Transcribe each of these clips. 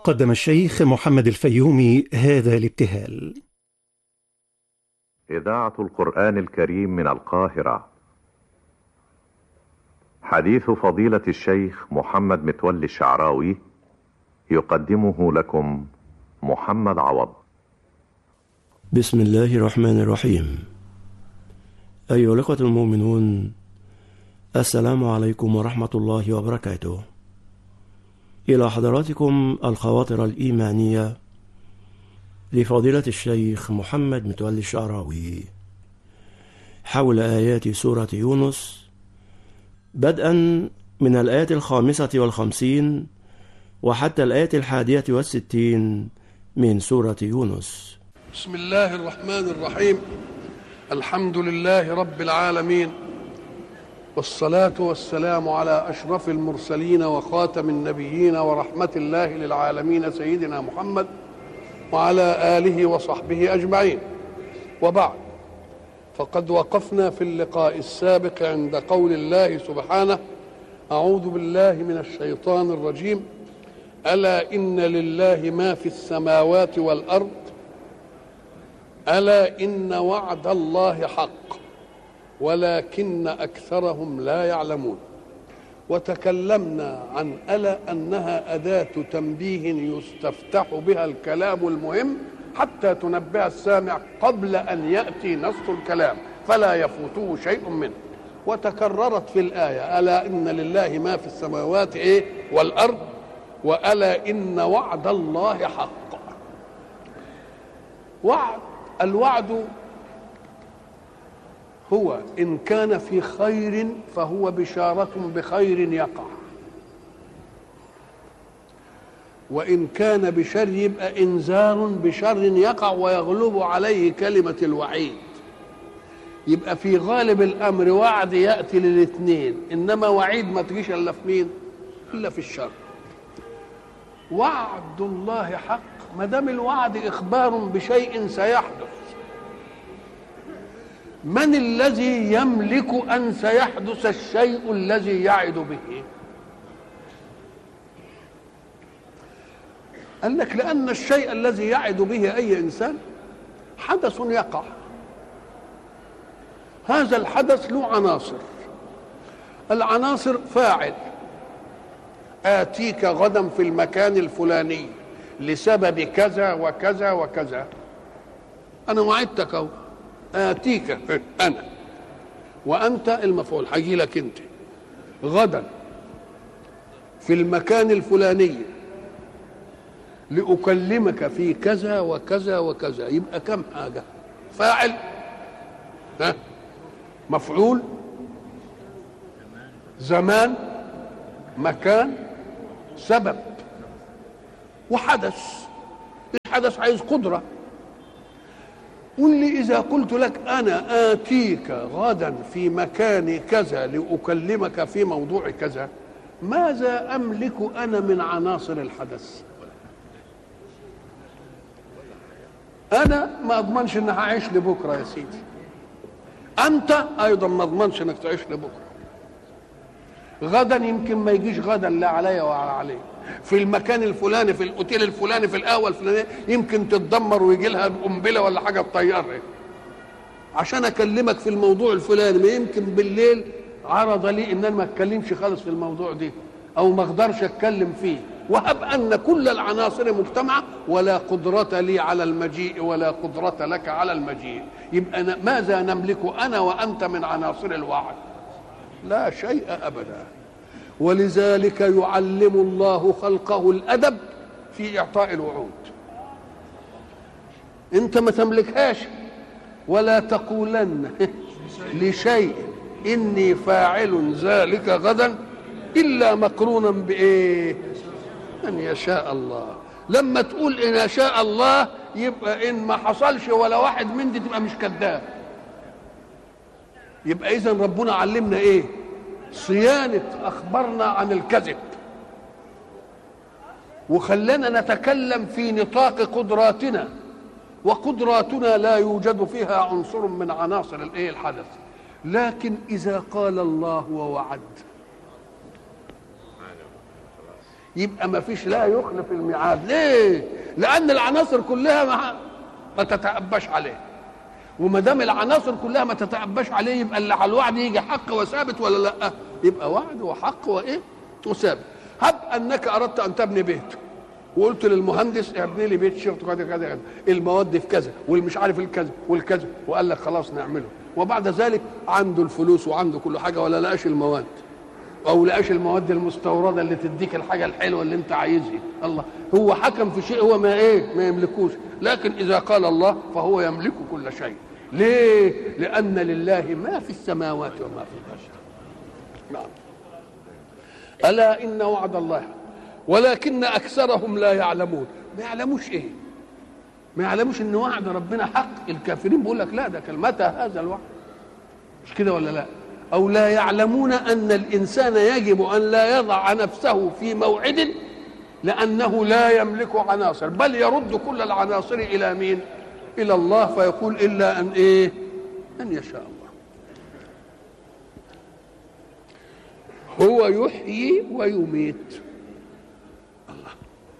قدم الشيخ محمد الفيومي هذا الابتهال إذاعة القرآن الكريم من القاهرة حديث فضيلة الشيخ محمد متولي الشعراوي يقدمه لكم محمد عوض بسم الله الرحمن الرحيم أيها الأخوة المؤمنون السلام عليكم ورحمة الله وبركاته إلى حضراتكم الخواطر الإيمانية لفضيلة الشيخ محمد متولي الشعراوي حول آيات سورة يونس بدءا من الآية الخامسة والخمسين وحتى الآية الحادية والستين من سورة يونس بسم الله الرحمن الرحيم الحمد لله رب العالمين والصلاة والسلام على أشرف المرسلين وخاتم النبيين ورحمة الله للعالمين سيدنا محمد وعلى آله وصحبه أجمعين وبعد فقد وقفنا في اللقاء السابق عند قول الله سبحانه أعوذ بالله من الشيطان الرجيم ألا إن لله ما في السماوات والأرض ألا إن وعد الله حق ولكن أكثرهم لا يعلمون وتكلمنا عن ألا أنها أداة تنبيه يستفتح بها الكلام المهم حتى تنبه السامع قبل أن يأتي نص الكلام فلا يفوته شيء منه وتكررت في الآية ألا إن لله ما في السماوات إيه والأرض وألا إن وعد الله حق وعد الوعد هو إن كان في خير فهو بشارة بخير يقع وإن كان بشر يبقى إنذار بشر يقع ويغلب عليه كلمة الوعيد يبقى في غالب الأمر وعد يأتي للاثنين إنما وعيد ما تجيش إلا في مين؟ إلا في الشر وعد الله حق ما دام الوعد إخبار بشيء سيحدث من الذي يملك ان سيحدث الشيء الذي يعد به قال لك لان الشيء الذي يعد به اي انسان حدث يقع هذا الحدث له عناصر العناصر فاعل آتيك غدا في المكان الفلاني لسبب كذا وكذا وكذا أنا وعدتك أهو آتيك أنا وأنت المفعول هيجي لك أنت غدا في المكان الفلاني لأكلمك في كذا وكذا وكذا يبقى كم حاجة فاعل ها مفعول زمان مكان سبب وحدث الحدث عايز قدره قل لي إذا قلت لك أنا آتيك غدا في مكان كذا لأكلمك في موضوع كذا ماذا أملك أنا من عناصر الحدث أنا ما أضمنش إن هعيش لبكرة يا سيدي أنت أيضا ما أضمنش إنك تعيش لبكرة غدا يمكن ما يجيش غدا لا عليا ولا عليك في المكان الفلاني في الاوتيل الفلاني في القهوه الفلانيه يمكن تتدمر ويجي لها قنبله ولا حاجه تطيرها عشان اكلمك في الموضوع الفلاني ما يمكن بالليل عرض لي ان انا ما اتكلمش خالص في الموضوع ده او ما اقدرش اتكلم فيه وهب ان كل العناصر مجتمعه ولا قدره لي على المجيء ولا قدره لك على المجيء يبقى ماذا نملك انا وانت من عناصر الوعد لا شيء ابدا ولذلك يعلم الله خلقه الادب في اعطاء الوعود انت ما تملكهاش ولا تقولن لشيء اني فاعل ذلك غدا الا مقرونا بايه ان يشاء الله لما تقول ان شاء الله يبقى ان ما حصلش ولا واحد من دي تبقى مش كذاب يبقى اذا ربنا علمنا ايه صيانة أخبارنا عن الكذب وخلانا نتكلم في نطاق قدراتنا وقدراتنا لا يوجد فيها عنصر من عناصر الايه الحدث لكن اذا قال الله ووعد يبقى ما فيش لا يخلف الميعاد ليه لان العناصر كلها ما, ما تتأباش عليه وما دام العناصر كلها ما تتأباش عليه يبقى اللي على الوعد يجي حق وثابت ولا لا يبقى وعد وحق وايه وثابت هب انك اردت ان تبني بيت وقلت للمهندس ابني لي بيت شرط كذا كذا كذا المواد في كذا والمش عارف الكذا والكذا وقال لك خلاص نعمله وبعد ذلك عنده الفلوس وعنده كل حاجه ولا لقاش المواد او لقاش المواد المستورده اللي تديك الحاجه الحلوه اللي انت عايزها الله هو حكم في شيء هو ما ايه ما يملكوش لكن اذا قال الله فهو يملك كل شيء ليه لان لله ما في السماوات وما في الارض نعم الا ان وعد الله ولكن اكثرهم لا يعلمون ما يعلموش ايه ما يعلموش ان وعد ربنا حق الكافرين بيقول لك لا ده كان متى هذا الوعد مش كده ولا لا او لا يعلمون ان الانسان يجب ان لا يضع نفسه في موعد لانه لا يملك عناصر بل يرد كل العناصر الى مين الى الله فيقول الا ان ايه ان يشاء الله هو يحيي ويميت الله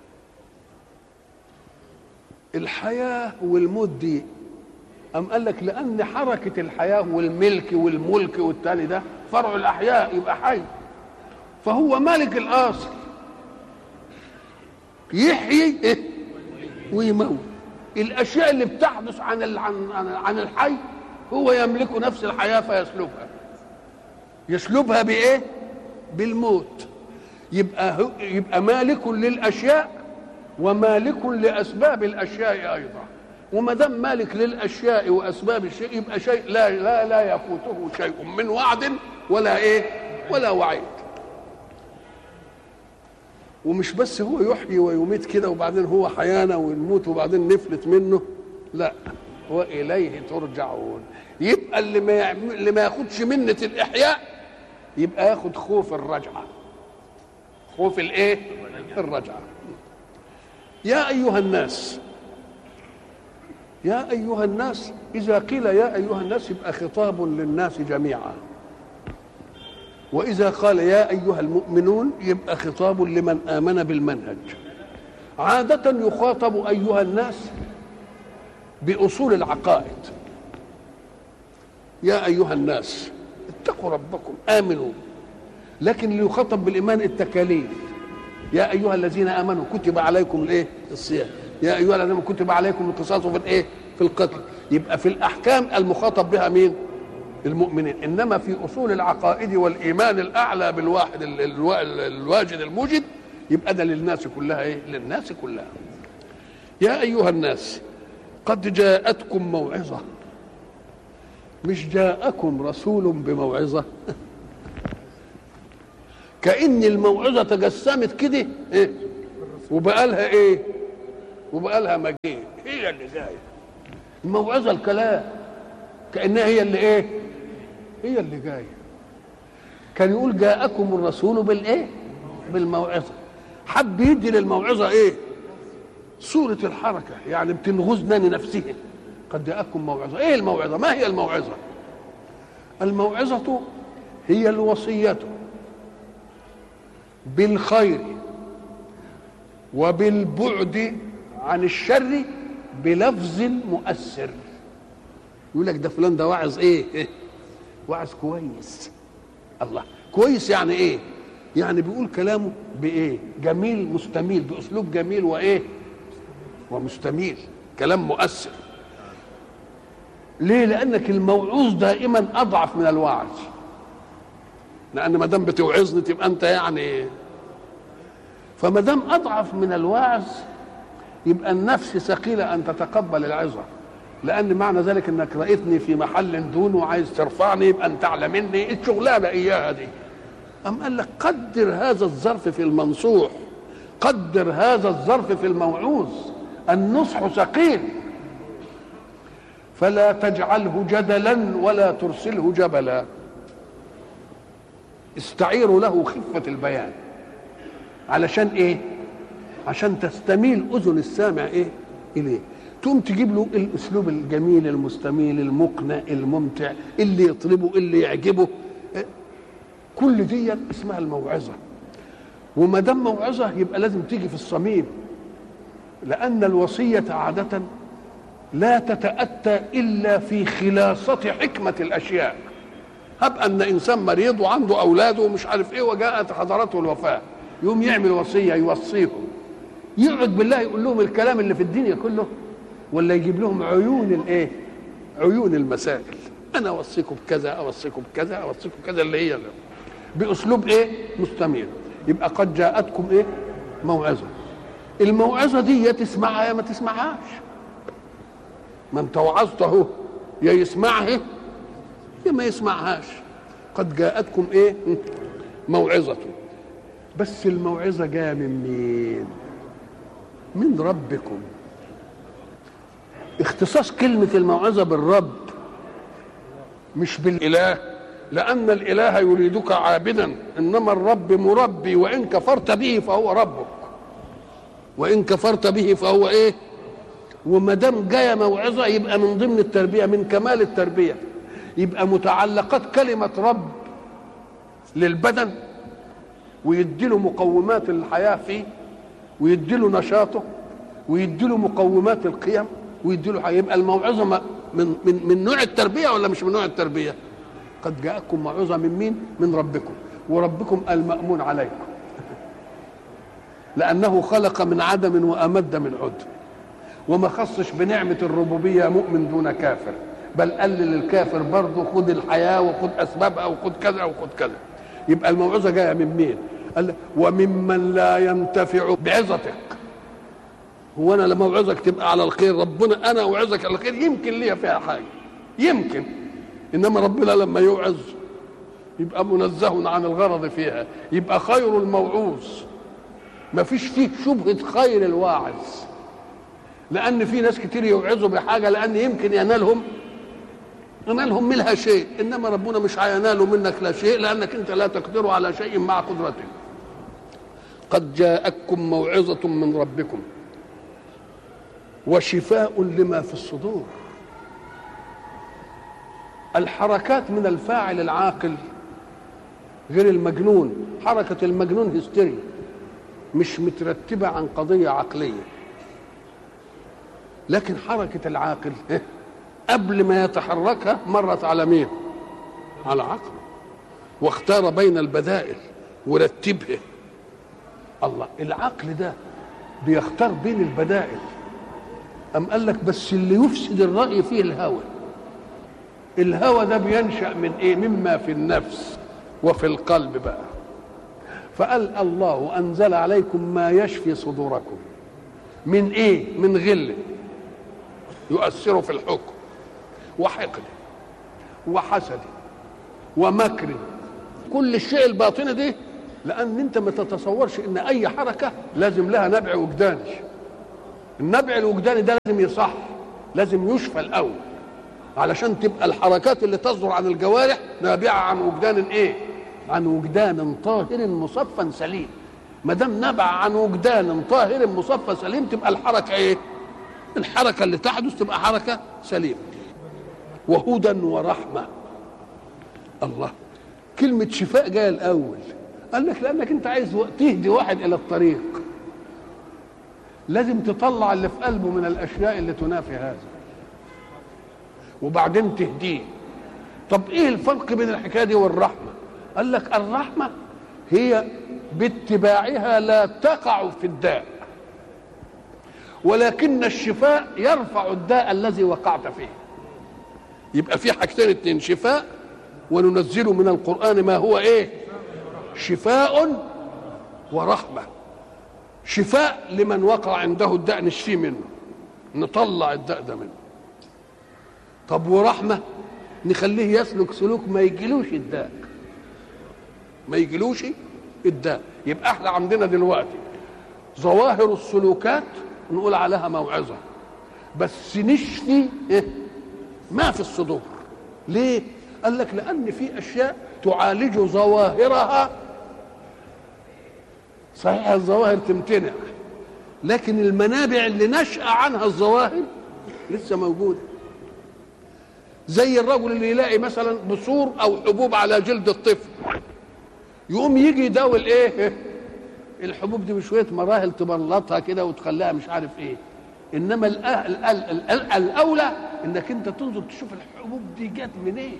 الحياة والموت دي أم قال لك لأن حركة الحياة والملك والملك والتاني ده فرع الأحياء يبقى حي فهو مالك الأصل يحيي إيه؟ ويموت الأشياء اللي بتحدث عن ال- عن عن, عن الحي هو يملك نفس الحياة فيسلبها يسلبها بإيه؟ بالموت يبقى هو يبقى مالك للاشياء ومالك لاسباب الاشياء ايضا وما دام مالك للاشياء واسباب الشيء يبقى شيء لا لا لا يفوته شيء من وعد ولا ايه ولا وعيد ومش بس هو يحيي ويميت كده وبعدين هو حيانا ونموت وبعدين نفلت منه لا واليه ترجعون يبقى اللي ما يعم- اللي ما ياخدش منه الاحياء يبقى ياخد خوف الرجعه خوف الايه الرجعه يا ايها الناس يا ايها الناس اذا قيل يا ايها الناس يبقى خطاب للناس جميعا واذا قال يا ايها المؤمنون يبقى خطاب لمن امن بالمنهج عاده يخاطب ايها الناس باصول العقائد يا ايها الناس اتقوا ربكم امنوا لكن اللي يخاطب بالايمان التكاليف يا ايها الذين امنوا كتب عليكم الايه الصيام يا ايها الذين آمنوا كتب عليكم القصاص في الايه في القتل يبقى في الاحكام المخاطب بها مين المؤمنين انما في اصول العقائد والايمان الاعلى بالواحد ال- الوا- الواجد الموجد يبقى ده للناس كلها ايه للناس كلها يا ايها الناس قد جاءتكم موعظه مش جاءكم رسول بموعظه كأن الموعظة تجسمت كده إيه؟ وبقى لها إيه؟ وبقى لها مجيء هي اللي جاية الموعظة الكلام كأنها هي اللي إيه؟ هي اللي جاية كان يقول جاءكم الرسول بالإيه؟ بالموعظة حب يدي للموعظة إيه؟ صورة الحركة يعني بتنغزنا لنفسه قد جاءكم موعظة إيه الموعظة؟ ما هي الموعظة؟ الموعظة هي الوصية بالخير وبالبعد عن الشر بلفظ مؤثر يقول لك ده فلان ده واعظ ايه إيه؟ واعظ كويس الله كويس يعني ايه يعني بيقول كلامه بايه جميل مستميل باسلوب جميل وايه ومستميل كلام مؤثر ليه لانك الموعوظ دائما اضعف من الواعظ لان ما دام بتوعظني تبقى انت يعني فما دام اضعف من الواعظ يبقى النفس ثقيله ان تتقبل العظه لان معنى ذلك انك رايتني في محل دون وعايز ترفعني يبقى انت اعلى مني الشغلانه اياها دي ام قال لك قدر هذا الظرف في المنصوح قدر هذا الظرف في الموعوظ النصح ثقيل فلا تجعله جدلا ولا ترسله جبلا استعيروا له خفة البيان علشان ايه عشان تستميل اذن السامع ايه اليه تقوم تجيب له الاسلوب الجميل المستميل المقنع الممتع اللي يطلبه اللي يعجبه إيه؟ كل دي اسمها الموعظه وما دام موعظه يبقى لازم تيجي في الصميم لان الوصيه عاده لا تتاتى الا في خلاصه حكمه الاشياء هب ان انسان مريض وعنده اولاده ومش عارف ايه وجاءت حضرته الوفاه يقوم يعمل وصيه يوصيهم يقعد بالله يقول لهم الكلام اللي في الدنيا كله ولا يجيب لهم عيون الايه عيون المسائل انا اوصيكم بكذا اوصيكم بكذا اوصيكم بكذا اللي هي اللي. باسلوب ايه مستمر يبقى قد جاءتكم ايه موعظه الموعظه دي يا تسمعها يا ما تسمعهاش ما انت وعظت اهو يا يسمعها يا ما يسمعهاش قد جاءتكم ايه موعظه بس الموعظه جايه من مين من ربكم اختصاص كلمه الموعظه بالرب مش بالاله لان الاله يريدك عابدا انما الرب مربي وان كفرت به فهو ربك وان كفرت به فهو ايه وما دام جايه موعظه يبقى من ضمن التربيه من كمال التربيه يبقى متعلقات كلمه رب للبدن ويديله مقومات الحياه فيه ويديله نشاطه ويديله مقومات القيم ويديله يبقى الموعظه من من من نوع التربيه ولا مش من نوع التربيه؟ قد جاءكم موعظه من مين؟ من ربكم وربكم المأمون عليكم لأنه خلق من عدم وأمد من عدم وما خصش بنعمة الربوبية مؤمن دون كافر بل قال للكافر برضه خد الحياة وخد أسبابها وخد كذا وخد كذا يبقى الموعظة جاية من مين؟ قال وممن لا ينتفع بعظتك هو انا لما اوعظك تبقى على الخير ربنا انا اوعظك على الخير يمكن ليا فيها حاجه يمكن انما ربنا لما يوعظ يبقى منزه عن الغرض فيها يبقى خير الموعوظ ما فيش فيه شبهة خير الواعظ لأن في ناس كتير يوعظوا بحاجة لأن يمكن ينالهم ينالهم منها شيء إنما ربنا مش هيناله منك لا شيء لأنك أنت لا تقدر على شيء مع قدرته قد جاءتكم موعظة من ربكم وشفاء لما في الصدور الحركات من الفاعل العاقل غير المجنون حركة المجنون هستيري مش مترتبة عن قضية عقلية لكن حركة العاقل قبل ما يتحركها مرت على مين على عقله واختار بين البدائل ورتبها الله العقل ده بيختار بين البدائل أم قال لك بس اللي يفسد الرأي فيه الهوى الهوى ده بينشأ من ايه مما في النفس وفي القلب بقى فقال الله أنزل عليكم ما يشفي صدوركم من ايه من غل يؤثر في الحكم وحقد وحسد ومكر كل الشيء الباطني دي لان انت ما تتصورش ان اي حركه لازم لها نبع وجداني النبع الوجداني ده لازم يصح لازم يشفى الاول علشان تبقى الحركات اللي تصدر عن الجوارح نابعه عن وجدان ايه عن وجدان طاهر مصفى سليم ما دام نبع عن وجدان طاهر مصفى سليم تبقى الحركه ايه الحركه اللي تحدث تبقى حركه سليمه وهدى ورحمه الله كلمه شفاء جايه الاول قال لك لانك انت عايز تهدي واحد الى الطريق لازم تطلع اللي في قلبه من الاشياء اللي تنافي هذا وبعدين تهديه طب ايه الفرق بين الحكايه دي والرحمه قال لك الرحمه هي باتباعها لا تقع في الداء ولكن الشفاء يرفع الداء الذي وقعت فيه يبقى في حاجتين اتنين شفاء وننزل من القران ما هو ايه شفاء ورحمه شفاء لمن وقع عنده الداء نشفيه منه نطلع الداء ده منه طب ورحمه نخليه يسلك سلوك ما يجيلوش الداء ما يجيلوش الداء يبقى احنا عندنا دلوقتي ظواهر السلوكات نقول عليها موعظه بس نشفي إيه؟ ما في الصدور ليه قال لك لان في اشياء تعالج ظواهرها صحيح الظواهر تمتنع لكن المنابع اللي نشأ عنها الظواهر لسه موجوده زي الرجل اللي يلاقي مثلا بثور او حبوب على جلد الطفل يقوم يجي يداوي الايه الحبوب دي بشويه مراحل تبلطها كده وتخليها مش عارف ايه انما الأ- ال- ال- ال- الاولى انك انت تنظر تشوف الحبوب دي جت منين إيه؟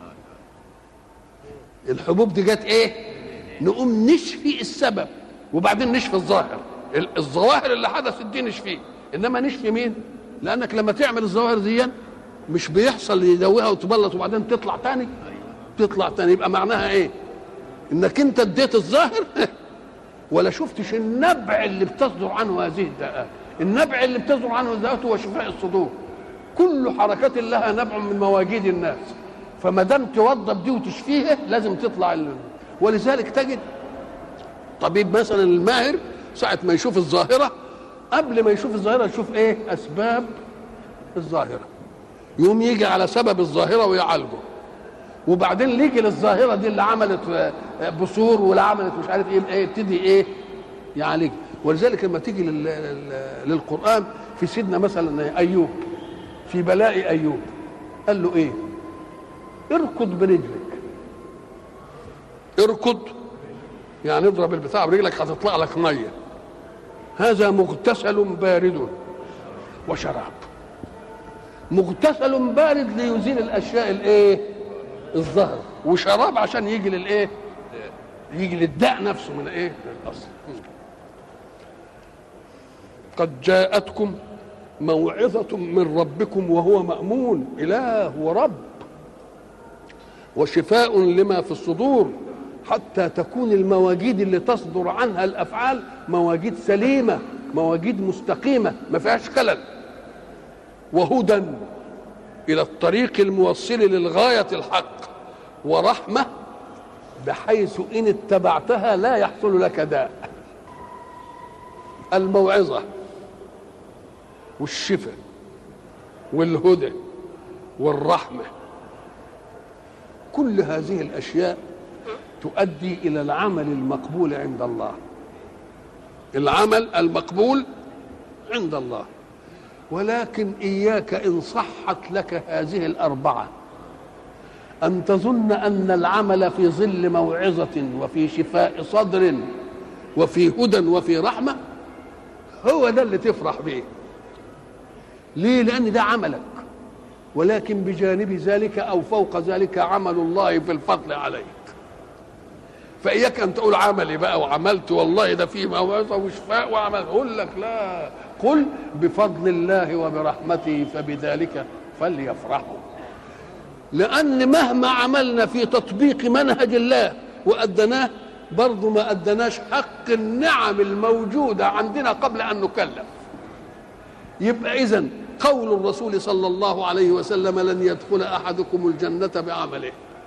الحبوب دي جت ايه نقوم نشفي السبب وبعدين نشفي الظاهر ال- الظواهر اللي حدثت دي نشفيه انما نشفي مين لانك لما تعمل الظواهر دي مش بيحصل يدويها وتبلط وبعدين تطلع تاني تطلع تاني يبقى معناها ايه انك انت اديت الظاهر ولا شفتش النبع اللي بتصدر عنه هذه الدقات النبع اللي بتصدر عنه الدقات هو شفاء الصدور كل حركات لها نبع من مواجيد الناس فما دام توضب دي وتشفيها لازم تطلع ال... ولذلك تجد طبيب مثلا الماهر ساعة ما يشوف الظاهرة قبل ما يشوف الظاهرة يشوف ايه أسباب الظاهرة يقوم يجي على سبب الظاهرة ويعالجه وبعدين يجي للظاهرة دي اللي عملت آه، بثور واللي عملت مش عارف ايه ايه يبتدي ايه يعالج ولذلك لما تيجي لل- لل- للقرآن في سيدنا مثلا أيوب في بلاء أيوب قال له ايه اركض برجلك اركض يعني اضرب البتاع برجلك هتطلع لك ميه هذا مغتسل بارد وشراب مغتسل بارد ليزيل الاشياء الايه الظهر وشراب عشان يجي للايه يجي للداء نفسه من ايه من الاصل قد جاءتكم موعظة من ربكم وهو مأمون إله ورب وشفاء لما في الصدور حتى تكون المواجيد اللي تصدر عنها الافعال مواجيد سليمه مواجيد مستقيمه ما فيهاش خلل وهدى الى الطريق الموصل للغايه الحق ورحمه بحيث ان اتبعتها لا يحصل لك داء الموعظه والشفاء والهدى والرحمه كل هذه الاشياء تؤدي الى العمل المقبول عند الله العمل المقبول عند الله ولكن اياك ان صحت لك هذه الاربعه ان تظن ان العمل في ظل موعظه وفي شفاء صدر وفي هدى وفي رحمه هو ده اللي تفرح به ليه لان ده عملك ولكن بجانب ذلك او فوق ذلك عمل الله في الفضل عليك فاياك ان تقول عملي بقى وعملت والله ده فيه موعظه وشفاء وعمل اقول لك لا قل بفضل الله وبرحمته فبذلك فليفرحوا لان مهما عملنا في تطبيق منهج الله وادناه برضه ما ادناش حق النعم الموجوده عندنا قبل ان نكلف يبقى اذا قول الرسول صلى الله عليه وسلم لن يدخل احدكم الجنه بعمله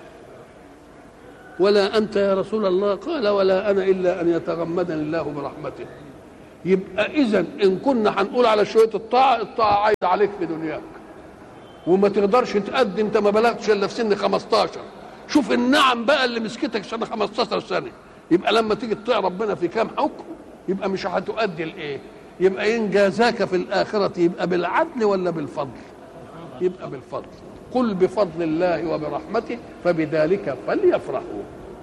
ولا انت يا رسول الله قال ولا انا الا ان يتغمدني الله برحمته يبقى اذا ان كنا هنقول على شويه الطاعه الطاعه عايده عليك في دنياك وما تقدرش تأدي انت ما بلغتش الا في سن 15 شوف النعم بقى اللي مسكتك سنه 15 سنه يبقى لما تيجي تطيع ربنا في كام حكم يبقى مش هتؤدي الايه يبقى ان جازاك في الاخره يبقى بالعدل ولا بالفضل يبقى بالفضل قل بفضل الله وبرحمته فبذلك فليفرحوا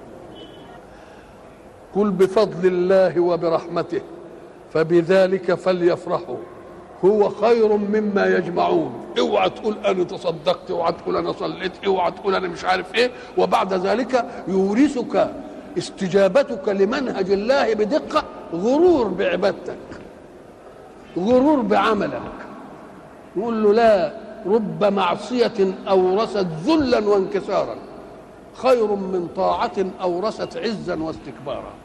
قل بفضل الله وبرحمته فبذلك فليفرحوا هو خير مما يجمعون اوعى تقول انا تصدقت اوعى تقول انا صليت اوعى تقول انا مش عارف ايه وبعد ذلك يورثك استجابتك لمنهج الله بدقه غرور بعبادتك غرور بعملك يقول له لا رب معصية أورثت ذلا وانكسارا خير من طاعة أورثت عزا واستكبارا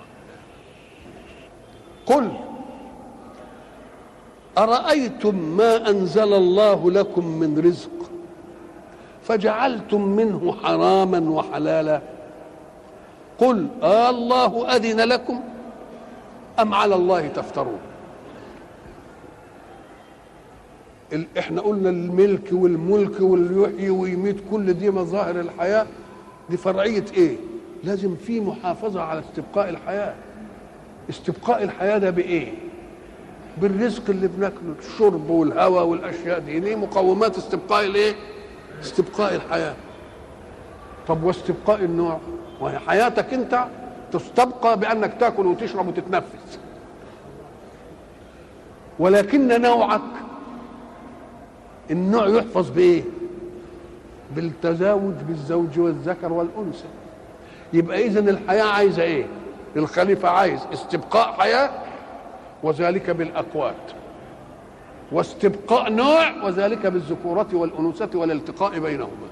قل أرأيتم ما أنزل الله لكم من رزق فجعلتم منه حراما وحلالا قل آه الله أذن لكم أم على الله تفترون ال- احنا قلنا الملك والملك واليحيي ويميت كل دي مظاهر الحياة دي فرعية ايه لازم في محافظة على استبقاء الحياة استبقاء الحياة ده بايه بالرزق اللي بناكله الشرب والهواء والاشياء دي دي مقومات استبقاء الايه استبقاء الحياة طب واستبقاء النوع وهي حياتك انت تستبقى بانك تاكل وتشرب وتتنفس ولكن نوعك النوع يحفظ بايه بالتزاوج بالزوج والذكر والانثى يبقى اذا الحياه عايزه ايه الخليفه عايز استبقاء حياه وذلك بالاقوات واستبقاء نوع وذلك بالذكورة والأنوثة والالتقاء بينهما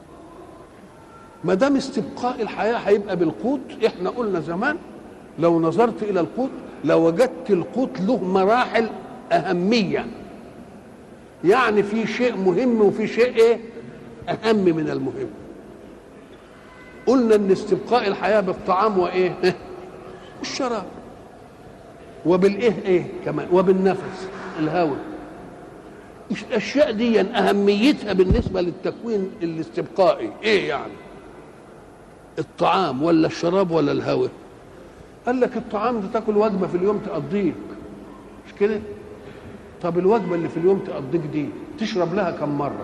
ما دام استبقاء الحياة هيبقى بالقوت احنا قلنا زمان لو نظرت إلى القوت لوجدت القوت له مراحل أهمية يعني في شيء مهم وفي شيء ايه أهم من المهم قلنا ان استبقاء الحياة بالطعام وايه الشراب وبالايه ايه كمان وبالنفس الهواء الاشياء دي اهميتها بالنسبه للتكوين الاستبقائي ايه يعني الطعام ولا الشراب ولا الهواء قال لك الطعام ده تاكل وجبه في اليوم تقضيك مش كده طب الوجبه اللي في اليوم تقضيك دي تشرب لها كم مره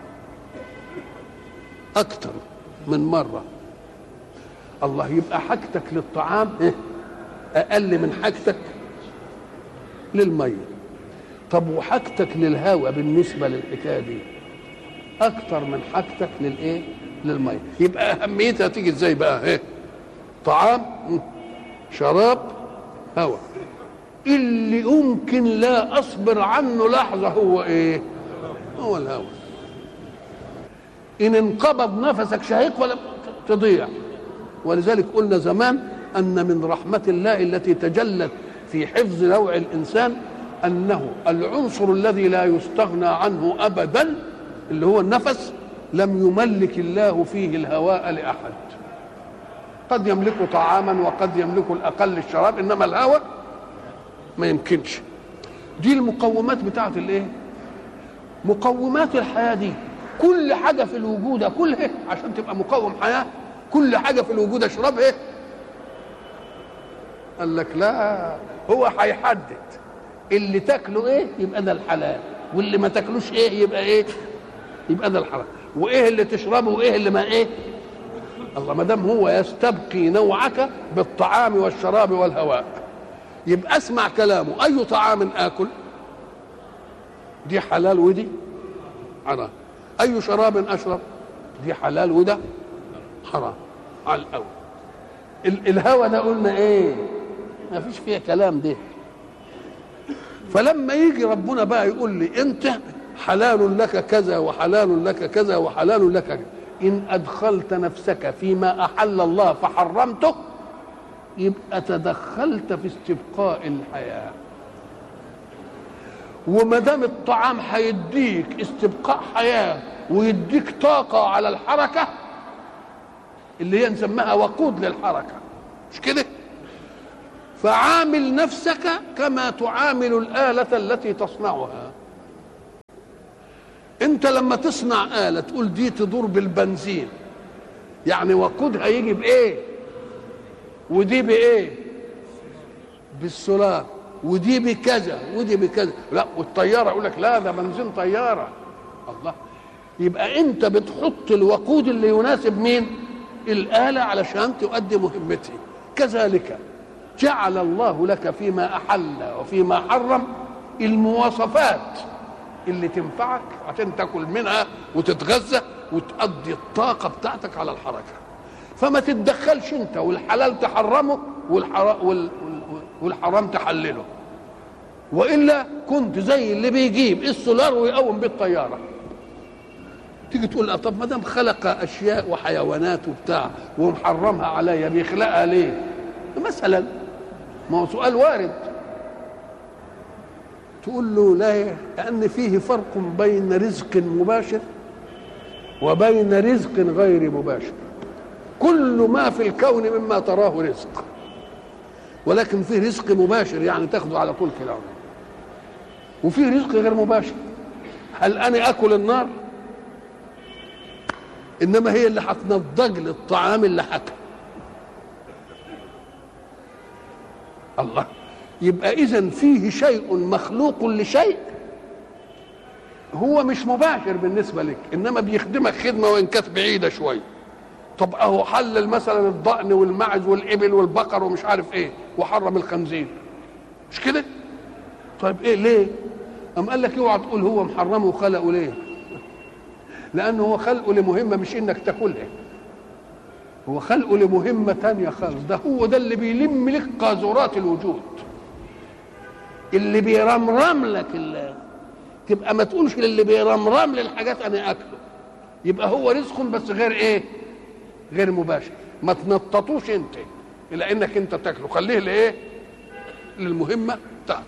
اكتر من مره الله يبقى حاجتك للطعام إيه؟ اقل من حاجتك للميه طب وحاجتك للهواء بالنسبه للحكايه دي اكتر من حاجتك للايه للميه يبقى اهميتها تيجي ازاي بقى ايه طعام شراب هواء اللي يمكن لا اصبر عنه لحظه هو ايه هو الهواء ان انقبض نفسك شهيق ولا تضيع ولذلك قلنا زمان ان من رحمه الله التي تجلت في حفظ نوع الانسان انه العنصر الذي لا يستغنى عنه ابدا اللي هو النفس لم يملك الله فيه الهواء لاحد قد يملك طعاما وقد يملك الاقل الشراب انما الهواء ما يمكنش دي المقومات بتاعت الايه مقومات الحياه دي كل حاجه في الوجود كلها عشان تبقى مقوم حياه كل حاجه في الوجود اشربها قال لك لا هو هيحدد اللي تاكله ايه يبقى ده الحلال واللي ما تاكلوش ايه يبقى ايه يبقى ده الحرام وايه اللي تشربه وايه اللي ما ايه الله ما دام هو يستبقي نوعك بالطعام والشراب والهواء يبقى اسمع كلامه اي طعام اكل دي حلال ودي حرام اي شراب اشرب دي حلال وده حرام على الاول الهوى ده قلنا ايه ما فيش فيها كلام ده فلما يجي ربنا بقى يقول لي انت حلال لك كذا وحلال لك كذا وحلال لك كذا ان ادخلت نفسك فيما احل الله فحرمته يبقى تدخلت في استبقاء الحياه وما دام الطعام هيديك استبقاء حياه ويديك طاقه على الحركه اللي هي نسميها وقود للحركه مش كده فعامل نفسك كما تعامل الآلة التي تصنعها انت لما تصنع آلة تقول دي تدور بالبنزين يعني وقودها يجي بايه ودي بايه بالسولار ودي بكذا ودي بكذا لا والطياره يقول لك لا ده بنزين طياره الله يبقى انت بتحط الوقود اللي يناسب مين الاله علشان تؤدي مهمتها كذلك جعل الله لك فيما احل وفيما حرم المواصفات اللي تنفعك عشان تاكل منها وتتغذى وتقضي الطاقه بتاعتك على الحركه فما تتدخلش انت والحلال تحرمه والحرام, والحرام تحلله والا كنت زي اللي بيجيب السولار ويقوم بيه الطياره تيجي تقول طب ما دام خلق اشياء وحيوانات وبتاع ومحرمها عليا بيخلقها ليه مثلا ما هو سؤال وارد تقول له لا لأن فيه فرق بين رزق مباشر وبين رزق غير مباشر كل ما في الكون مما تراه رزق ولكن فيه رزق مباشر يعني تاخده على طول كده وفيه رزق غير مباشر هل انا اكل النار انما هي اللي هتنضج لي الطعام اللي حكى الله يبقى اذا فيه شيء مخلوق لشيء هو مش مباشر بالنسبه لك انما بيخدمك خدمه وان كانت بعيده شويه طب اهو حلل مثلا الضأن والمعز والابل والبقر ومش عارف ايه وحرم الخنزير مش كده طيب ايه ليه ام قال لك اوعى تقول هو محرمه وخلقه ليه لانه هو خلقه لمهمه مش انك تاكلها هو خلقه لمهمه تانية خالص ده هو ده اللي بيلم لك قاذورات الوجود اللي بيرمرم لك اللي تبقى ما تقولش للي بيرمرم للحاجات انا اكله يبقى هو رزق بس غير ايه غير مباشر ما تنططوش انت الى انك انت تاكله خليه لايه للمهمه بتاعته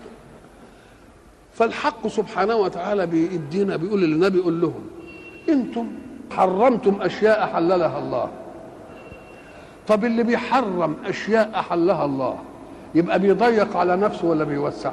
فالحق سبحانه وتعالى بيدينا بيقول للنبي يقول لهم انتم حرمتم اشياء حللها الله طب اللي بيحرم اشياء احلها الله يبقى بيضيق على نفسه ولا بيوسع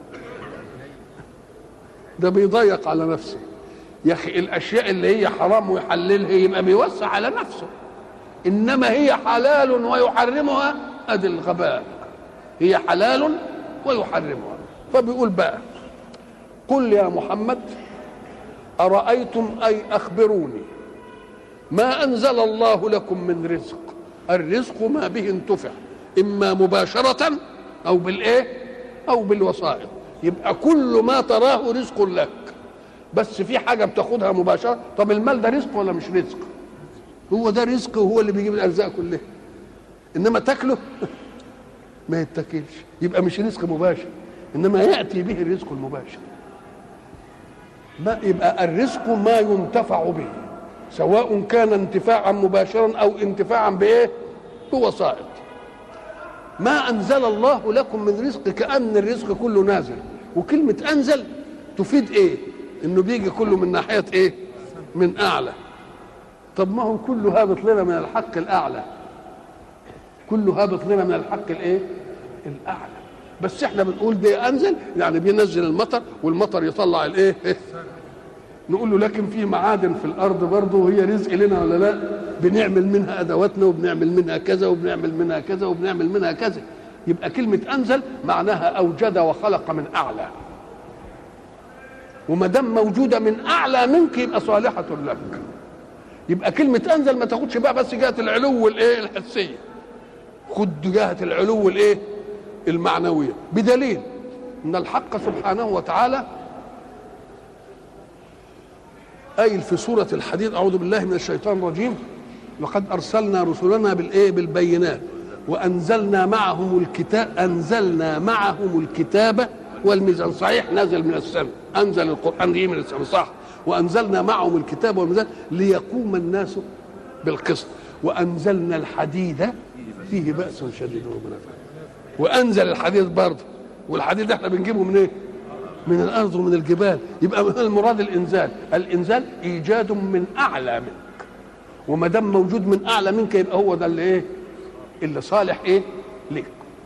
ده بيضيق على نفسه يا اخي الاشياء اللي هي حرام ويحللها يبقى بيوسع على نفسه انما هي حلال ويحرمها ادي الغباء هي حلال ويحرمها فبيقول بقى قل يا محمد ارايتم اي اخبروني ما انزل الله لكم من رزق الرزق ما به انتفع اما مباشره او بالايه او بالوسائط يبقى كل ما تراه رزق لك بس في حاجه بتاخدها مباشره طب المال ده رزق ولا مش رزق هو ده رزق وهو اللي بيجيب الارزاق كلها انما تاكله ما يتاكلش يبقى مش رزق مباشر انما ياتي به الرزق المباشر ما يبقى الرزق ما ينتفع به سواء كان انتفاعا مباشرا او انتفاعا بايه بوسائط ما انزل الله لكم من رزق كان الرزق كله نازل وكلمه انزل تفيد ايه انه بيجي كله من ناحيه ايه من اعلى طب ما هو كله هابط لنا من الحق الاعلى كله هابط لنا من الحق الايه الاعلى بس احنا بنقول ده انزل يعني بينزل المطر والمطر يطلع الايه نقول له لكن في معادن في الارض برضه وهي رزق لنا ولا لا بنعمل منها ادواتنا وبنعمل منها كذا وبنعمل منها كذا وبنعمل منها كذا يبقى كلمه انزل معناها اوجد وخلق من اعلى وما دام موجوده من اعلى منك يبقى صالحه لك يبقى كلمه انزل ما تاخدش بقى بس جهه العلو الايه الحسيه خد جهه العلو الايه المعنويه بدليل ان الحق سبحانه وتعالى قايل في سورة الحديد أعوذ بالله من الشيطان الرجيم لقد أرسلنا رسلنا بالإيه بالبينات وأنزلنا معهم الكتاب أنزلنا معهم الكتاب والميزان صحيح نزل من السماء أنزل القرآن دي من السماء صح وأنزلنا معهم الكتاب والميزان ليقوم الناس بالقسط وأنزلنا الحديد فيه بأس شديد ومنافع وأنزل الحديد برضه والحديد احنا بنجيبه من ايه؟ من الارض ومن الجبال يبقى المراد الانزال الانزال ايجاد من اعلى منك وما دام موجود من اعلى منك يبقى هو ده اللي ايه اللي صالح ايه ليك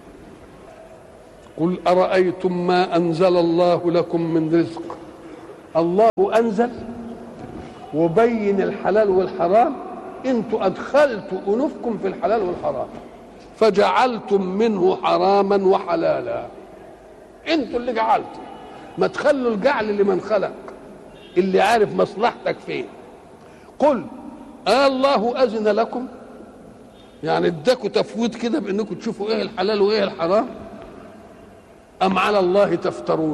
قل ارايتم ما انزل الله لكم من رزق الله انزل وبين الحلال والحرام انتوا ادخلتوا انوفكم في الحلال والحرام فجعلتم منه حراما وحلالا انتوا اللي جعلتوا ما تخلوا الجعل لمن خلق اللي عارف مصلحتك فين قل آه الله أذن لكم يعني اداكوا تفويض كده بانكم تشوفوا ايه الحلال وايه الحرام ام على الله تفترون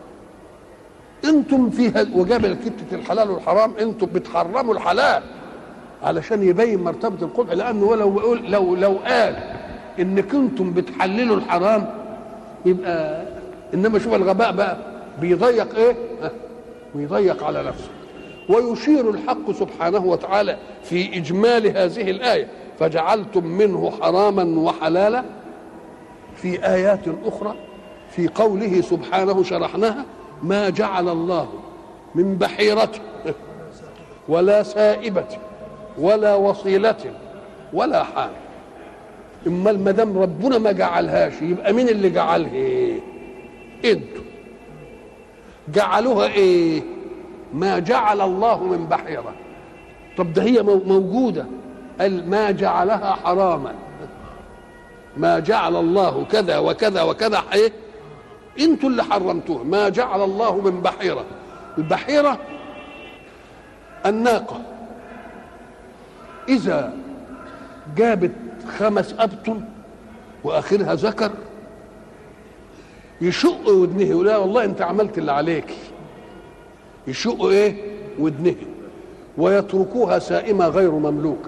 انتم في وجاب كتة الحلال والحرام انتم بتحرموا الحلال علشان يبين مرتبة القبح لانه لو لو لو قال ان كنتم بتحللوا الحرام يبقى انما شوف الغباء بقى بيضيق ايه ويضيق على نفسه ويشير الحق سبحانه وتعالى في اجمال هذه الايه فجعلتم منه حراما وحلالا في ايات اخرى في قوله سبحانه شرحناها ما جعل الله من بحيرة ولا سائبة ولا وصيلة ولا حال اما ما دام ربنا ما جعلهاش يبقى مين اللي جعلها ايه انتوا جعلوها ايه ما جعل الله من بحيره طب ده هي موجوده قال ما جعلها حراما ما جعل الله كذا وكذا وكذا ايه انتوا اللي حرمتوها ما جعل الله من بحيره البحيره الناقه اذا جابت خمس ابطن واخرها ذكر يشق ودنه يقول لا والله انت عملت اللي عليك يشق ايه ودنه ويتركوها سائمه غير مملوكه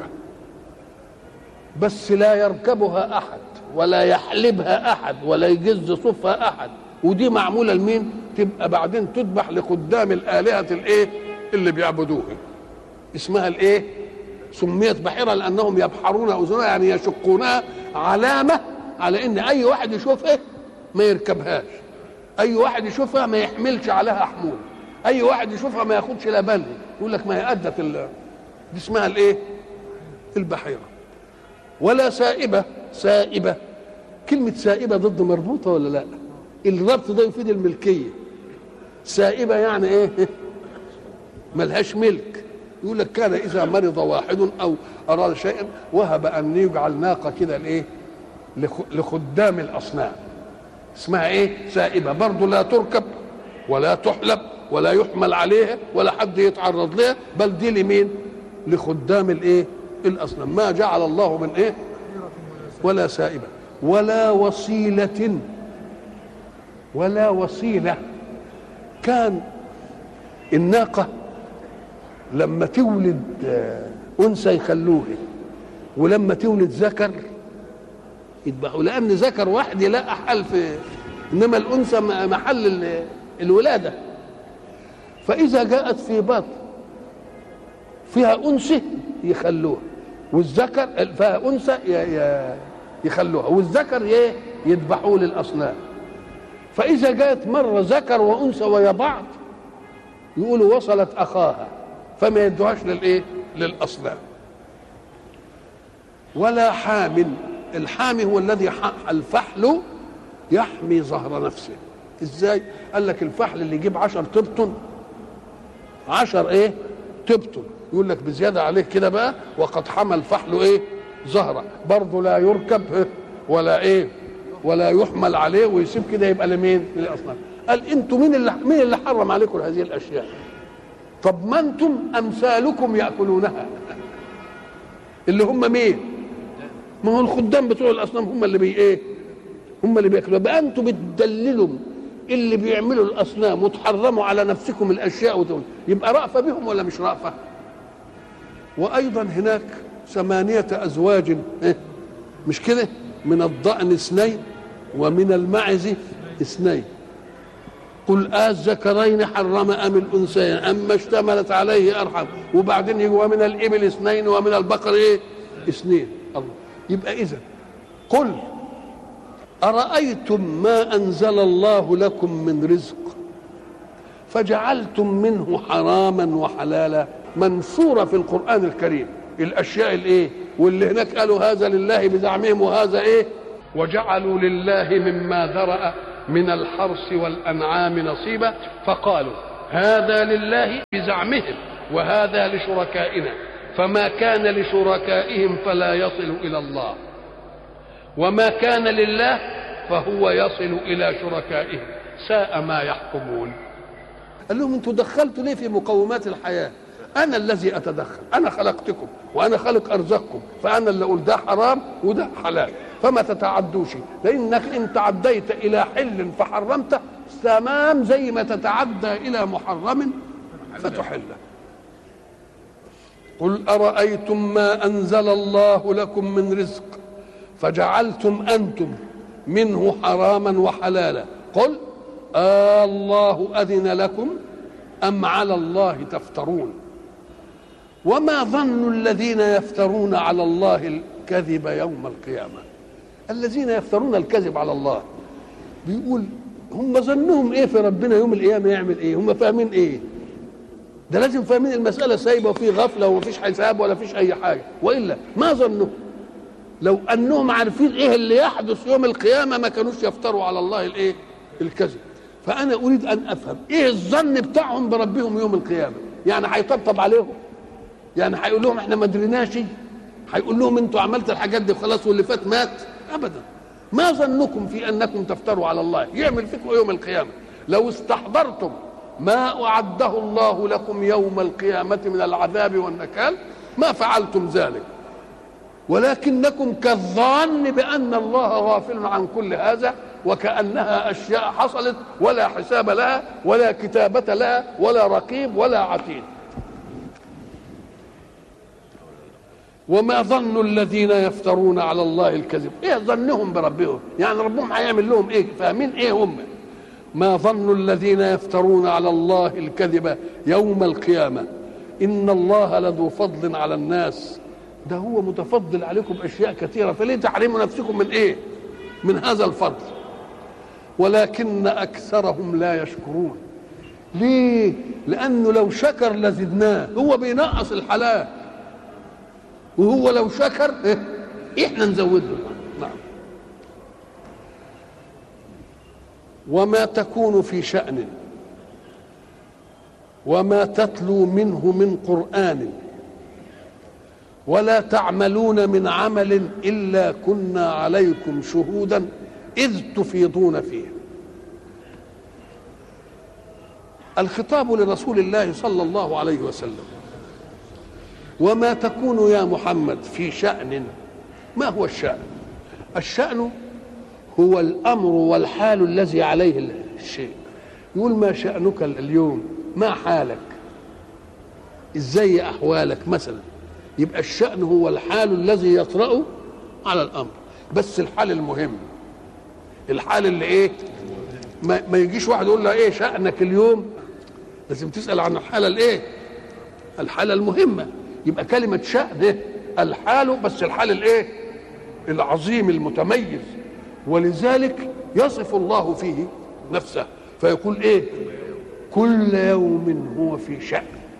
بس لا يركبها احد ولا يحلبها احد ولا يجز صفها احد ودي معموله لمين تبقى بعدين تذبح لقدام الالهه الايه اللي بيعبدوها اسمها الايه سميت بحيره لانهم يبحرون اذنها يعني يشقونها علامه على ان اي واحد يشوفها ما يركبهاش اي واحد يشوفها ما يحملش عليها حمول اي واحد يشوفها ما ياخدش لا باله يقول لك ما هي ادت ال- دي اسمها الايه البحيره ولا سائبه سائبه كلمه سائبه ضد مربوطه ولا لا الربط ده يفيد الملكيه سائبه يعني ايه ملهاش ملك يقول لك كان اذا مرض واحد او اراد شيئا وهب ان يجعل ناقه كده لايه لخ- لخدام الاصنام اسمها ايه سائبه برضه لا تركب ولا تحلب ولا يحمل عليها ولا حد يتعرض لها بل دي لمين لخدام الايه الاصنام ما جعل الله من ايه ولا سائبه ولا وصيله ولا وصيله كان الناقه لما تولد آه، انثى يخلوها ولما تولد ذكر يذبحوا لان ذكر واحد يلاقى حل في انما الانثى م- محل ال- الولاده فاذا جاءت في بطن فيها انثى يخلوها والذكر فيها انثى ي- ي- يخلوها والذكر ي- يذبحوه للاصنام فاذا جاءت مره ذكر وانثى ويا بعض يقولوا وصلت اخاها فما يدوهاش للايه للاصنام ولا حامل الحامي هو الذي ح- الفحل يحمي ظهر نفسه ازاي قال لك الفحل اللي يجيب عشر تبطن عشر ايه تبطن يقول لك بزياده عليه كده بقى وقد حمى الفحل ايه ظهره برضه لا يركب إيه؟ ولا ايه ولا يحمل عليه ويسيب كده يبقى لمين للاصنام قال انتوا مين اللي مين اللي حرم عليكم هذه الاشياء طب ما انتم امثالكم ياكلونها اللي هم مين ما هو الخدام بتوع الاصنام هم اللي بي ايه هم اللي بياكلوا بقى انتوا بتدللوا اللي بيعملوا الاصنام وتحرموا على نفسكم الاشياء وتقول يبقى رأفة بهم ولا مش رأفة وايضا هناك ثمانية ازواج إيه؟ مش كده من الضأن اثنين ومن المعز اثنين قل الذكرين حرم ام الانثيين اما اشتملت عليه ارحم وبعدين يجي ومن الابل اثنين ومن البقر ايه اثنين الله يبقى اذا قل ارايتم ما انزل الله لكم من رزق فجعلتم منه حراما وحلالا منصوره في القران الكريم الاشياء الايه واللي هناك قالوا هذا لله بزعمهم وهذا ايه وجعلوا لله مما ذرأ من الحرث والأنعام نصيبا فقالوا هذا لله بزعمهم وهذا لشركائنا فما كان لشركائهم فلا يصل إلى الله وما كان لله فهو يصل إلى شركائهم ساء ما يحكمون قال لهم انتوا دخلتوا ليه في مقومات الحياه انا الذي اتدخل انا خلقتكم وانا خلق ارزاقكم فانا اللي اقول ده حرام وده حلال فما تتعدوش لانك ان تعديت الى حل فحرمته تمام زي ما تتعدى الى محرم فتحله قل ارايتم ما انزل الله لكم من رزق فجعلتم انتم منه حراما وحلالا قل آه الله اذن لكم ام على الله تفترون وما ظن الذين يفترون على الله الكذب يوم القيامه الذين يفترون الكذب على الله بيقول هم ظنهم ايه في ربنا يوم القيامه يعمل ايه هم فاهمين ايه ده لازم فاهمين المساله سايبه وفي غفله ومفيش حساب ولا فيش اي حاجه والا ما ظنوا لو انهم عارفين ايه اللي يحدث يوم القيامه ما كانوش يفتروا على الله الايه الكذب فانا اريد ان افهم ايه الظن بتاعهم بربهم يوم القيامه يعني هيطبطب عليهم يعني هيقول لهم احنا ما دريناش هيقول لهم انتوا عملت الحاجات دي وخلاص واللي فات مات ابدا ما ظنكم في انكم تفتروا على الله يعمل فيكم يوم القيامه لو استحضرتم ما اعده الله لكم يوم القيامه من العذاب والنكال ما فعلتم ذلك ولكنكم كالظان بأن الله غافل عن كل هذا وكأنها أشياء حصلت ولا حساب لها ولا كتابة لها ولا رقيب ولا عتيد وما ظن الذين يفترون على الله الكذب ايه ظنهم بربهم يعني ربهم هيعمل لهم ايه فاهمين ايه هم ما ظن الذين يفترون على الله الكذب يوم القيامه ان الله لذو فضل على الناس ده هو متفضل عليكم باشياء كثيره فليه تحرموا نفسكم من ايه من هذا الفضل ولكن اكثرهم لا يشكرون ليه لانه لو شكر لزدناه هو بينقص الحلال وهو لو شكر إيه؟ احنا نزود له نعم وما تكون في شأن وما تتلو منه من قرآن ولا تعملون من عمل إلا كنا عليكم شهودا إذ تفيضون فيه الخطاب لرسول الله صلى الله عليه وسلم وما تكون يا محمد في شأن ما هو الشأن الشأن هو الأمر والحال الذي عليه الشيء يقول ما شأنك اليوم ما حالك ازاي أحوالك مثلا يبقى الشأن هو الحال الذي يطرأ على الأمر بس الحال المهم الحال اللي ايه ما, ما يجيش واحد يقول له ايه شأنك اليوم لازم تسأل عن الحالة الايه الحالة المهمة يبقى كلمة شأن ده الحال بس الحال الايه العظيم المتميز ولذلك يصف الله فيه نفسه فيقول ايه كل يوم هو في شأن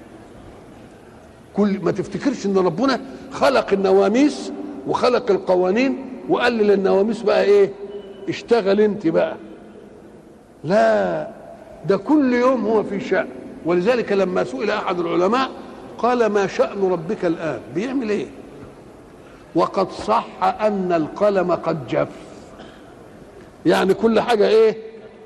كل ما تفتكرش ان ربنا خلق النواميس وخلق القوانين وقال للنواميس بقى ايه اشتغل انت بقى لا ده كل يوم هو في شأن ولذلك لما سئل احد العلماء قال ما شأن ربك الآن بيعمل ايه وقد صح أن القلم قد جف يعني كل حاجة ايه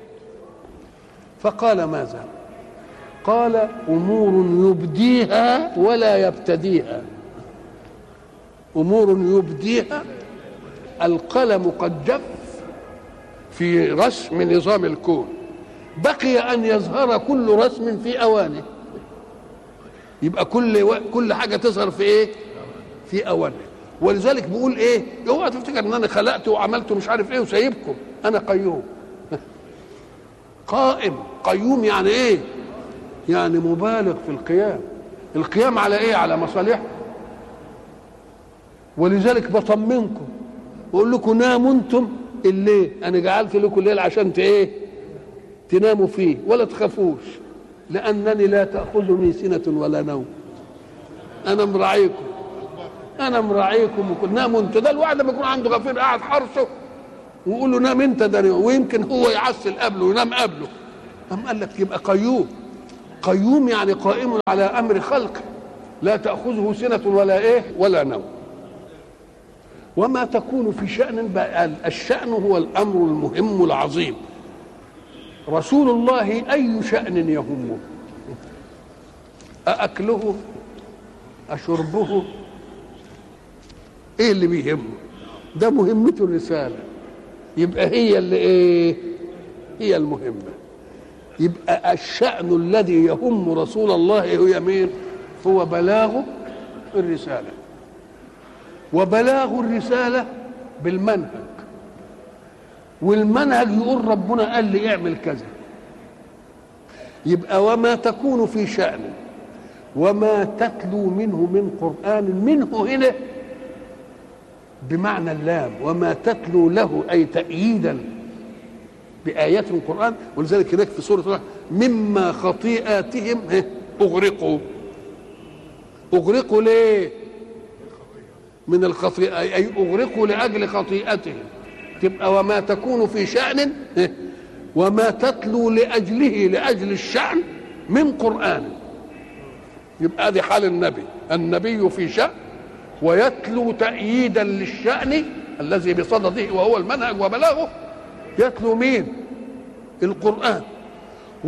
فقال ماذا قال أمور يبديها ولا يبتديها أمور يبديها القلم قد جف في رسم نظام الكون بقي أن يظهر كل رسم في أوانه يبقى كل و... كل حاجه تظهر في ايه في اوانه ولذلك بيقول ايه اوعى تفتكر ان انا خلقت وعملت مش عارف ايه وسايبكم انا قيوم قائم قيوم يعني ايه يعني مبالغ في القيام القيام على ايه على مصالحكم ولذلك بطمنكم بقول لكم ناموا انتم الليل انا جعلت لكم الليل عشان ايه تناموا فيه ولا تخافوش لأنني لا تأخذني سنة ولا نوم أنا مراعيكم أنا مراعيكم وكل ناموا أنتوا ده الواحد لما يكون عنده غفير قاعد حرسه ويقول له نام أنت ده ويمكن هو يعسل قبله وينام قبله أم قال لك يبقى قيوم قيوم يعني قائم على أمر خلقه لا تأخذه سنة ولا إيه ولا نوم وما تكون في شأن بقى الشأن هو الأمر المهم العظيم رسول الله أي شأن يهمه أأكله أشربه إيه اللي بيهمه ده مهمته الرسالة يبقى هي اللي إيه هي المهمة يبقى الشأن الذي يهم رسول الله هو مين هو بلاغ الرسالة وبلاغ الرسالة بالمنهج والمنهج يقول ربنا قال لي اعمل كذا يبقى وما تكون في شأن وما تتلو منه من قرآن منه هنا بمعنى اللام وما تتلو له أي تأييدا بآيات القرآن ولذلك هناك في سورة الله مما خطيئاتهم أغرقوا أغرقوا ليه من الخطيئة أي أغرقوا لأجل خطيئتهم تبقى وما تكون في شأن وما تتلو لأجله لأجل الشأن من قرآن يبقى دي حال النبي النبي في شأن ويتلو تأييدا للشأن الذي بصدده وهو المنهج وبلاغه يتلو مين القرآن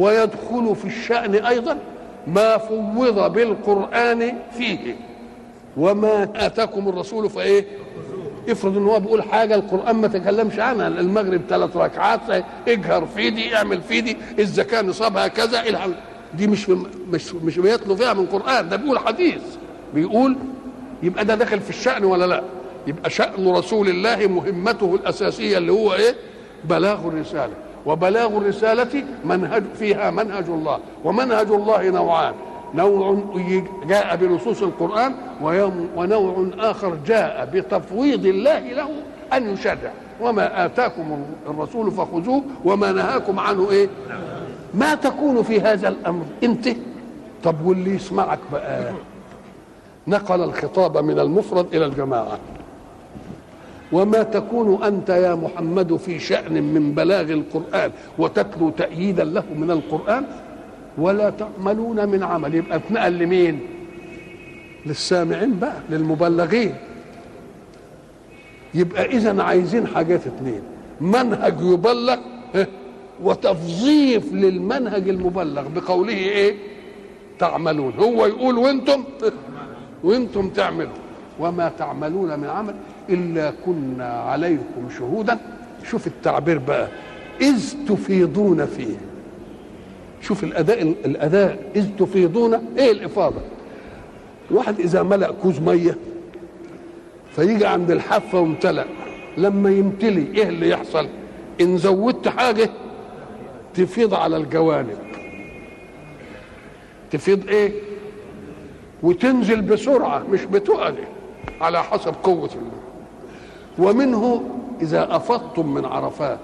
ويدخل في الشأن أيضا ما فوض بالقرآن فيه وما اتاكم الرسول فايه افرض ان هو بيقول حاجه القران ما تكلمش عنها المغرب ثلاث ركعات اجهر في دي اعمل في دي الزكاه نصابها كذا الحمد. دي مش مش مش بيتلو فيها من قران ده بيقول حديث بيقول يبقى ده داخل في الشأن ولا لا يبقى شأن رسول الله مهمته الأساسية اللي هو إيه بلاغ الرسالة وبلاغ الرسالة منهج فيها منهج الله ومنهج الله نوعان نوع جاء بنصوص القرآن ونوع آخر جاء بتفويض الله له أن يشرع وما آتاكم الرسول فخذوه وما نهاكم عنه إيه ما تكون في هذا الأمر أنت طب واللي يسمعك بقى نقل الخطاب من المفرد الى الجماعه وما تكون انت يا محمد في شان من بلاغ القران وتتلو تاييدا له من القران ولا تعملون من عمل يبقى اتنقل لمين للسامعين بقى للمبلغين يبقى اذا عايزين حاجات اتنين منهج يبلغ وتفظيف للمنهج المبلغ بقوله ايه تعملون هو يقول وانتم وانتم تعملوا وما تعملون من عمل الا كنا عليكم شهودا شوف التعبير بقى اذ تفيضون فيه شوف الاداء الاداء اذ تفيضون ايه الافاضه الواحد اذا ملا كوز ميه فيجي عند الحافه وامتلأ لما يمتلي ايه اللي يحصل ان زودت حاجه تفيض على الجوانب تفيض ايه وتنزل بسرعة مش بتقل على حسب قوة الله ومنه إذا أفضتم من عرفات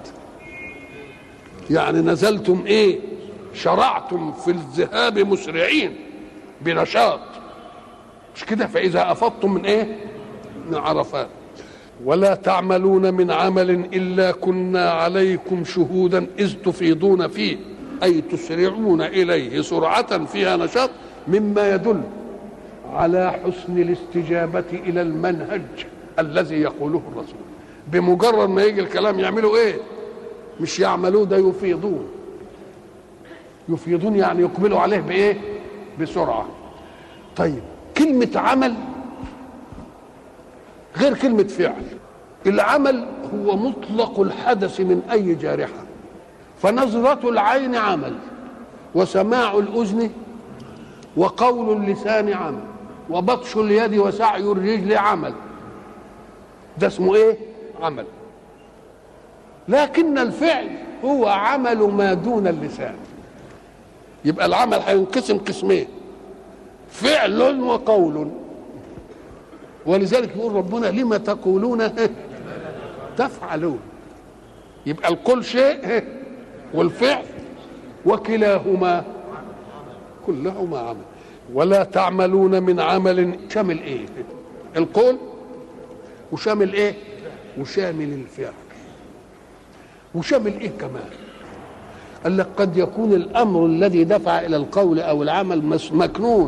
يعني نزلتم إيه شرعتم في الذهاب مسرعين بنشاط مش كده فإذا أفضتم من إيه من عرفات ولا تعملون من عمل إلا كنا عليكم شهودا إذ تفيضون فيه أي تسرعون إليه سرعة فيها نشاط مما يدل على حسن الاستجابة إلى المنهج الذي يقوله الرسول بمجرد ما يجي الكلام يعملوا ايه مش يعملوه ده يفيضون يفيضون يعني يقبلوا عليه بايه بسرعة طيب كلمة عمل غير كلمة فعل العمل هو مطلق الحدث من أي جارحة فنظرة العين عمل وسماع الأذن وقول اللسان عمل وبطش اليد وسعي الرجل عمل ده اسمه ايه عمل لكن الفعل هو عمل ما دون اللسان يبقى العمل هينقسم قسمين فعل وقول ولذلك يقول ربنا لما تقولون تفعلون يبقى القول شيء والفعل وكلاهما كلهما عمل ولا تعملون من عمل شامل ايه القول وشامل ايه وشامل الفعل وشامل ايه كمان قال لك قد يكون الامر الذي دفع الى القول او العمل مكنون